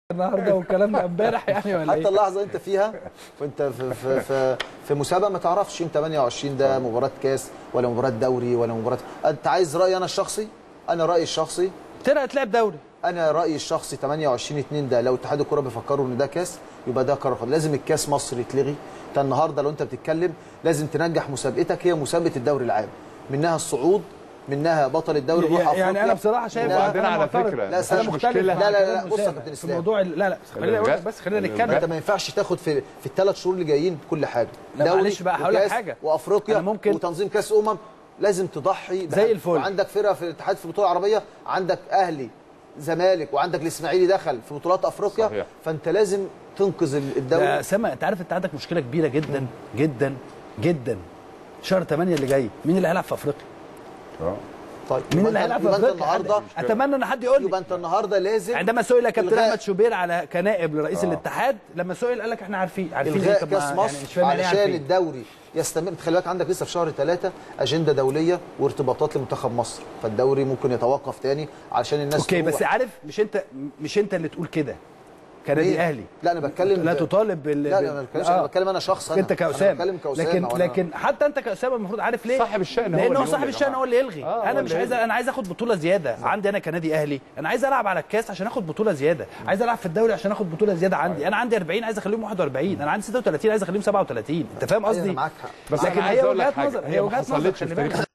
النهارده والكلام ده امبارح يعني ولا حتى ايه؟ اللحظه انت فيها وانت في في في, في مسابقه ما تعرفش يوم 28 ده مباراه كاس ولا مباراه دوري ولا مباراه انت عايز رايي انا الشخصي انا رايي الشخصي طلع تلعب دوري انا رايي الشخصي 28 2 ده لو اتحاد الكوره بيفكروا ان ده كاس يبقى ده قرار خاطئ. لازم الكاس مصر يتلغي انت النهارده لو انت بتتكلم لازم تنجح مسابقتك هي مسابقه الدوري العام منها الصعود منها بطل الدوري روح يعني افريقيا انا بصراحه شايف منها- وبعدين أنا على معترض. فكرة، لا، انا مفيش مختلف مشكلة. مع لا، لا، لا، كلام بص يا أسامة كابتن في إسلام. موضوع ال- لا لا بس خليني اقول لك بس خلينا نتكلم انت ما ينفعش تاخد في في الثلاث شهور اللي جايين كل حاجه لا، معلش بقى، هقول لك وكاس حاجة. وافريقيا أنا ممكن- وتنظيم كاس امم لازم تضحي زي الفل. وعندك فرقه في الاتحاد في البطوله العربيه عندك اهلي زمالك وعندك الاسماعيلي دخل في بطولات افريقيا صحيح. فانت لازم تنقذ ال- يا الدوري سما انت عارف انت عندك مشكله كبيره جدا جدا جدا شهر 8 اللي جاي مين اللي هيلعب في افريقيا؟ اه طيب مين يبقى اللي انت- هيلعب في يبقى انت افريقيا؟ النهارده اتمنى ان حد يقول لي يبقى انت النهارده لازم عندما سئل كابتن إلغاء- احمد شوبير على كنائب لرئيس الاتحاد لما سئل قال لك احنا عارفين عارفين الغاء طب ما- كاس يعني مصر مش فاهم يعني ايه علشان عارفين الدوري يستمر تخلي بالك عندك لسه في شهر ثلاثة اجنده دوليه وارتباطات لمنتخب مصر فالدوري ممكن يتوقف تاني علشان الناس اوكي تروح. بس عارف مش انت مش انت اللي تقول كده كنادي ليه؟ اهلي لا انا بتكلم لا ب- تطالب بال لا لا ما بتكلمش انا بتكلم انا شخص انا انت انا كاسامه بتكلم كاسامه لكن وأنا- لكن حتى انت كاسامه المفروض عارف ليه صاحب الشأن هو لان اللي هو يقول صاحب يا الشأن جماعة. هو اللي يلغي آه، هو انا اللي مش عايز يلغي. انا عايز اخد بطوله زياده عندي انا كنادي اهلي انا عايز العب على الكاس عشان اخد بطوله زياده عايز العب في الدوري عشان اخد بطوله زياده عندي انا عندي 40 عايز اخليهم 41 انا عندي 36 عايز اخليهم 37 انت فاهم أيوة، قصدي أنا معاك حق بس لكن انا عايز هي اقول لك وجهات حاجه نظر هي هي ما وجهات نظر حصلتش خلي في بالك تاريخ